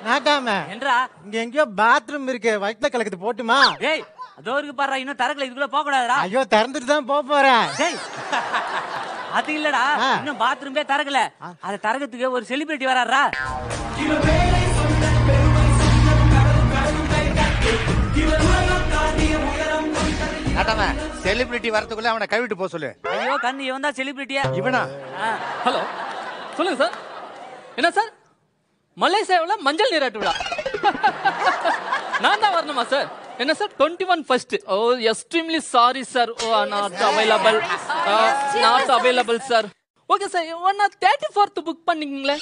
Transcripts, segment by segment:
நாட்டாம என்றா இங்க எங்கேயோ பாத்ரூம் இருக்கு வயிற்றுல கலக்குது போட்டுமா டேய் அதோ இருக்கு பாரு இன்னும் தரக்கல இதுக்குள்ள போக கூடாதுடா ஐயோ திறந்துட்டு தான் போக போறேன் டேய் அது இல்லடா ஆ. இன்னும் பாத்ரூமே திறக்கல அத தரகத்துக்கு ஒரு செலிபிரிட்டி வராரா நாட்டாம செலிபிரிட்டி வரதுக்குள்ள அவனை கழுவிட்டு போக சொல்லு ஐயோ கண்ணு இவன் தான் செலிபிரிட்டியா இவனா ஹலோ சொல்லுங்க சார் என்ன சார் மலேசியாவில் மஞ்சள் நீராட்டு விழா நான் தான் வரணுமா சார் என்ன சார் டுவெண்ட்டி ஒன் ஃபர்ஸ்ட் ஓ எக்ஸ்ட்ரீம்லி சாரி சார் ஓ not available not available sir okay sir one thirty fourth book பண்ணிங்களே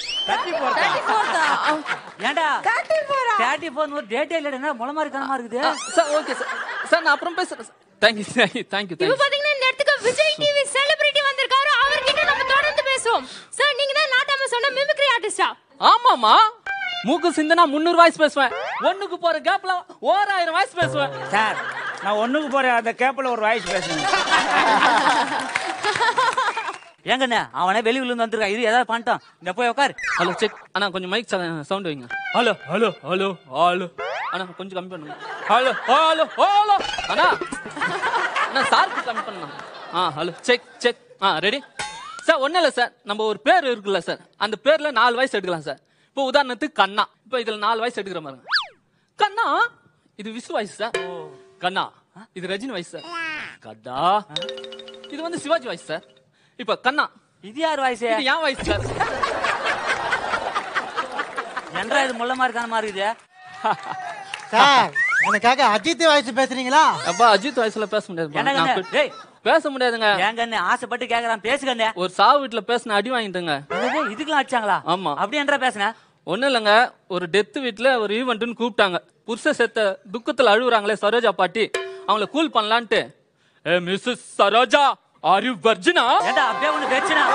ஏன்டா தேர்ட்டி போன் ஒரு டேட்டே இல்லடா முளமா இருக்கமா இருக்குது சார் ஓகே சார் சார் நான் அப்புறம் பேசுறேன் சார் தேங்க்யூ தேங்க்யூ தேங்க்யூ இப்ப பாத்தீங்கன்னா இந்த இடத்துக்கு விஜய் டிவி செலிபிரிட்டி வந்திருக்காரு அவர்கிட்ட நம்ம தொடர்ந்து பேசுவோம் சார் நீங்க தான் நாட்டாம சொன்ன மிமிக்ரி ஆர்டிஸ்டா ஆமாமா மூக்கு சிந்தனா முந்நூறு வாய்ஸ் பேசுவேன் ஒண்ணுக்கு போற கேப்ல ஓராயிரம் வாய்ஸ் பேசுவேன் சார் நான் ஒண்ணுக்கு போறேன் அந்த கேப்ல ஒரு வாய்ஸ் பேசுங்க ஏங்கண்ணே அவனே வெளியூர்ல இருந்து வந்திருக்கான் இது ஏதாவது பண்ணிட்டான் இந்த போய் உட்காரு ஹலோ செக் அண்ணா கொஞ்சம் மைக் சவுண்ட் வைங்க ஹலோ ஹலோ ஹலோ ஹலோ அண்ணா கொஞ்சம் கம்மி பண்ணுங்க ஹலோ ஹலோ ஹலோ அண்ணா அண்ணா சாருக்கு கம்மி பண்ணலாம் ஆ ஹலோ செக் செக் ஆ ரெடி சார் ஒன்றும் இல்லை சார் நம்ம ஒரு பேர் இருக்குல்ல சார் அந்த பேர்ல நாலு வயசு எடுக்கலாம் சார் இப்போ உதாரணத்துக்கு கண்ணா இப்போ இதுல நாலு வயசு எடுக்கிற பாருங்க கண்ணா இது விசு வயசு சார் கண்ணா இது ரஜினி வயசு சார் கண்ணா இது வந்து சிவாஜி வயசு சார் இப்போ கண்ணா இது யார் வயசு இது என் வயசு சார் என்றா இது முள்ளமா இருக்கான மாதிரி இருக்குது சார் எனக்காக அஜித் வாய்ஸ் பேசுறீங்களா அப்பா அஜித் வயசுல பேச முடியாது என்ன நான் கண்ணு? பே- டேய். பேச முடியாதுங்க ஏங்கண்ணே ஆசைப்பட்டு கேக்குறான் பேசுகண்ணே ஒரு சாவு வீட்டுல பேசின அடி வாங்கிட்டுங்க என்னது, இதுக்கெல்லாம் அடிச்சாங்களா ஆமா. அப்படி என்றா பேசுனேன் ஒண்ணும் இல்லைங்க ஒரு டெத் வீட்ல ஒரு ஈவெண்ட்னு கூப்பிட்டாங்க புருஷ செத்த துக்கத்துல அழுகுறாங்களே சரோஜா பாட்டி அவங்கள கூல் பண்ணலான்ட்டு ஏ மிஸ்ஸஸ் சரோஜா ஆர் யூ வர்ஜினா ஏண்டா அப்படியே ஒண்ணு பேச்சுனா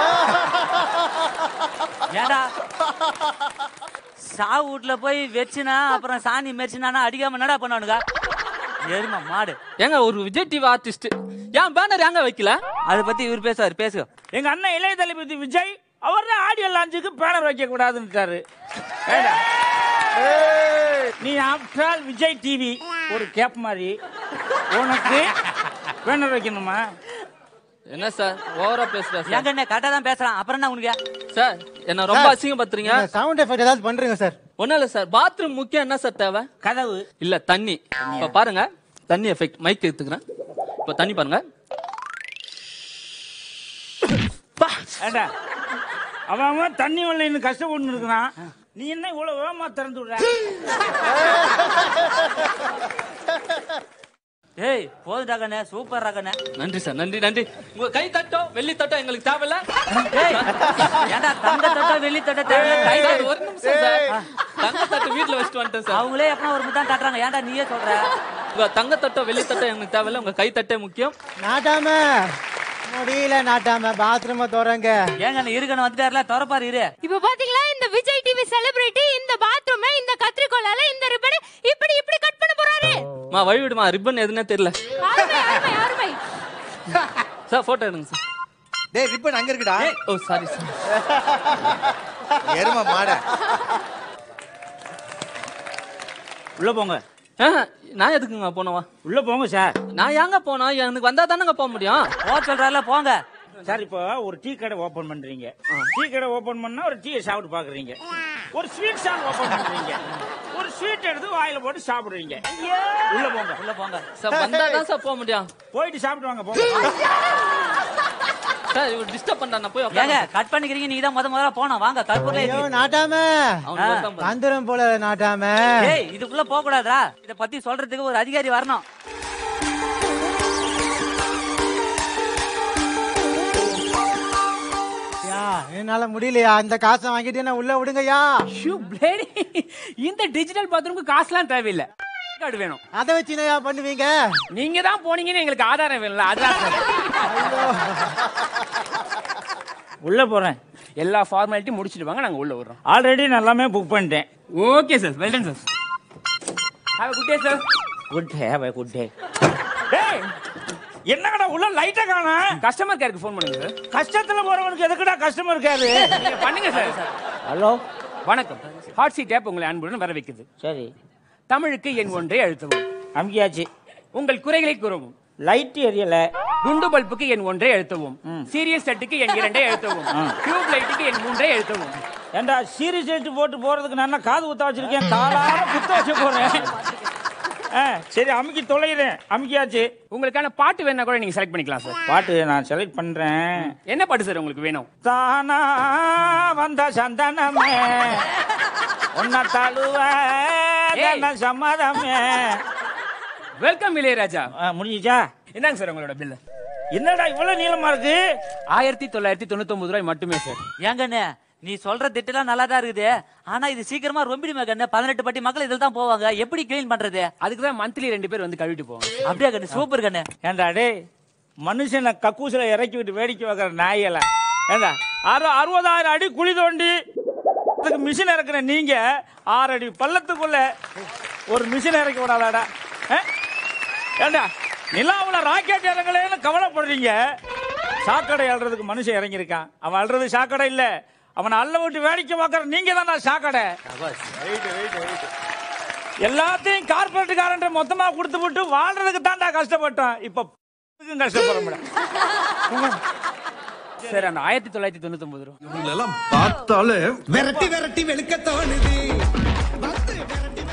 ஏண்டா சாவு வீட்டுல போய் வச்சுனா அப்புறம் சாணி மெரிச்சுனா அடிக்காம என்னடா பண்ணுவானுங்க எருமா மாடு ஏங்க ஒரு விஜய் டிவி ஆர்டிஸ்ட் ஏன் பேனர் ஏங்க வைக்கல அதை பத்தி இவர் பேசுவார் பேசுங்க எங்க அண்ணன் இளைய தளபதி விஜய் அவர் தான் ஆடியோ லான்ச்சுக்கு பேனர் வைக்க கூடாதுன்னுட்டாரு வேண்டாம். நீ ஆஃப்டர் ஆல் விஜய் டிவி ஒரு கேப் மாதிரி உனக்கு பேனர் வைக்கணுமா என்ன சார் ஓவரா பேசுற சார் ஏங்கண்ணே கரெக்டா தான் பேசுறான் அப்புறம் என்ன உனக்கு சார் என்ன ரொம்ப அசிங்கப்படுத்துறீங்க சவுண்ட் எஃபெக்ட் ஏதாவது பண்றீங்க சார் ஒண்ணும் இல்ல சார் பாத்ரூம் முக்கியம் என்ன சார் தேவை கதவு இல்ல தண்ணி இப்ப பாருங்க தண்ணி எஃபெக்ட் மைக் எடுத்துக்கிறேன் இப்ப தண்ணி பாருங்க ஏண்டா அவன் அவன் தண்ணி வரலைன்னு கஷ்டப்பட்டு இருக்கிறான் நீ என்ன இவ்வளவு வேகமா திறந்து விடுற ஏய் போதுடா கண்ணே சூப்பர் கண்ணே நன்றி சார் நன்றி நன்றி உங்க கை தட்டோ வெள்ளி தட்டோ எங்களுக்கு தேவையில்ல ஏய் ஏண்டா தங்க தட்ட வெள்ளி தட்ட தேவை கை சார், தட்டு. ஒரு நிமிஷம் சார் தங்க தட்டு வீட்ல வச்சுட்டு வந்துட்டேன் சார் அவங்களே எப்ப ஒரு முத்தான் தட்டுறாங்க ஏன்டா நீயே சொல்ற உங்க தங்க தட்டோ வெள்ளி தட்டோ எங்களுக்கு தேவையில்ல உங்க கை தட்டே முக்கியம் நாட்டாம முடியல நாட்டாம பாத்ரூம திறங்க ஏங்க இருக்கணும் வந்துட்டாருல திறப்பாரு இரு இப்ப பாத்தீங்களா இந்த விஜய் டிவி செலிபிரிட்டி இந்த பாத்ரூம் இந்த கத்திரிக்கோலால இந்த ரிப்பன் இப்படி இப்படி கட் பண்ண போறாரு மா வழி விடுமா ரிப்பன் எதுனே தெரியல அருமை அருமை அருமை சார் போட்டோ எடுங்க சார் டேய் ரிப்பன் அங்க இருக்குடா ஓ சாரி சார் எரும மாட உள்ள போங்க ஆஹ், நான் எதுக்குங்க போனவா உள்ள போங்க சார் நான் ஏங்க போனோம் எனக்கு வந்தா தானங்க போக முடியும் போ சொல்றாருல போங்க சார் இப்போ ஒரு டீ கடை ஓபன் பண்றீங்க டீ கடை ஓபன் பண்ணா ஒரு டீயை சாப்பிட்டு பாக்குறீங்க ஒரு ஸ்வீட் ஷாப் ஓபன் பண்றீங்க ஒரு ஸ்வீட் எடுத்து வாயில போட்டு சாப்பிடுறீங்க உள்ள போங்க உள்ள போங்க சார் வந்தா தான் சார் போக முடியும் போயிட்டு சாப்பிட்டு வாங்க போங்க சார் இவர் டிஸ்டர்ப் பண்றா நான் போய் ஏங்க உட்காருங்க. கட் பண்ணிக்கிறீங்க நீங்க தான் முத முதல்ல போனோம் வாங்க கற்பூர்ல ஐயோ ஏத்தி. நாட்டாம அவனுக்கு வருத்தம் பாரு. வந்துரும் போல நாட்டாம ஏய் இதுக்குள்ள போக கூடாதா இத பத்தி சொல்றதுக்கு ஒரு அதிகாரி வரணும் யா என்னால முடியலையா இந்த காசை வாங்கிட்டு என்ன உள்ள விடுங்கய்யா ஷூ பிளேடி இந்த டிஜிட்டல் பாத்ரூமுக்கு காசுலாம் தேவையில்லை கார்டு வேணும் அதை வச்சு என்னய்யா பண்ணுவீங்க நீங்க தான் போனீங்கன்னு எங்களுக்கு ஆதாரம் வேணும்ல அதான் உள்ள போறேன் எல்லா ஃபார்மாலிட்டியும் முடிச்சிட்டு வாங்க நாங்க உள்ள வர்றோம் ஆல்ரெடி நான் எல்லாமே புக் பண்ணிட்டேன் okay sir well done sir have good day sir good day have good day டேய் என்னங்கடா உள்ள லைட்டா காணா கஸ்டமர் கேருக்கு ஃபோன் பண்ணுங்க சார் கஷ்டத்துல போறவனுக்கு எதுக்குடா கஸ்டமர் இருக்காரு நீங்க பண்ணுங்க சார் ஹலோ வணக்கம் ஹாட் சீட் ஆப் உங்களை அன்புடன் வரவேற்குது சரி தமிழுக்கு என் ஒன்றை அழுத்தவும் அமுக்கியாச்சு உங்கள் குறைகளை கூறவும் லைட் எரியல குண்டு பல்புக்கு என் ஒன்றை அழுத்தவும் சீரியல் செட்டுக்கு என் இரண்டை அழுத்தவும் டியூப் லைட்டுக்கு என் மூன்றை அழுத்தவும் ஏண்டா சீரியஸ் எடுத்து போட்டு போறதுக்கு நான் என்ன காது குத்த வச்சிருக்கேன் காலார குத்த வச்சு போறேன் ஆ, சரி அமுக்கி தொலைகிறேன் அமுக்கியாச்சு உங்களுக்கான பாட்டு வேணா கூட நீங்க செலக்ட் பண்ணிக்கலாம் சார் பாட்டு நான் செலக்ட் பண்றேன் என்ன பாட்டு சார் உங்களுக்கு வேணும் தானா வந்த சந்தனமே உன்ன தழுவ ஏய். சம்மதமே வெல்கம் இளையராஜா ஆ, முடிஞ்சுச்சா என்னங்க சார் உங்களோட பில்லு என்னடா இவ்வளவு நீளமா இருக்கு ஆயிரத்தி தொள்ளாயிரத்தி தொண்ணூத்தி ஒன்பது ரூபாய் மட்டுமே சார் ஏங்கண்ணே நீ சொல்ற திட்டெல்லாம் நல்லா தான் இருக்குது ஆனா இது சீக்கிரமா ரொம்பிடுமே கண்ணு பதினெட்டு பட்டி மக்கள் இதில் தான் போவாங்க எப்படி கிளீன் பண்றது அதுக்கு தான் மந்த்லி ரெண்டு பேர் வந்து கழுவிட்டு போவாங்க அப்படியே கண்ணு சூப்பர் கண்ணு ஏண்டா டேய் மனுஷனை கக்கூசில இறக்கி விட்டு வேடிக்கை பார்க்குற நாயல ஏண்டா அறு அறுபதாயிரம் அடி குழி தோண்டி அதுக்கு மிஷின் இறக்குற நீங்க ஆறு அடி பள்ளத்துக்குள்ள ஒரு மிஷின் இறக்கி விடாதாடா ஆ? ஏண்டா நிலாவுல ராக்கெட் இறங்கலைன்னு கவலைப்படுறீங்க சாக்கடை அல்றதுக்கு மனுஷன் இறங்கியிருக்கான் அவன் அல்றது சாக்கடை இல்ல அவனை அள்ள விட்டு வேடிக்கை பார்க்கற நீங்க தான் சாக்கடை எல்லாத்தையும் கார்பரேட்டுக்காரன் மொத்தமா கொடுத்து விட்டு வாழ்றதுக்கு தான்டா கஷ்டப்பட்டோம் இப்ப கஷ்டப்படுற மேடம் சார் அந்த ஆயிரத்தி தொள்ளாயிரத்தி தொண்ணூத்தி ஒன்பது ரூபா இவங்களெல்லாம் பார்த்தாலே விரட்டி விரட்டி வெளுக்க தோணுது வந்து விரட்டி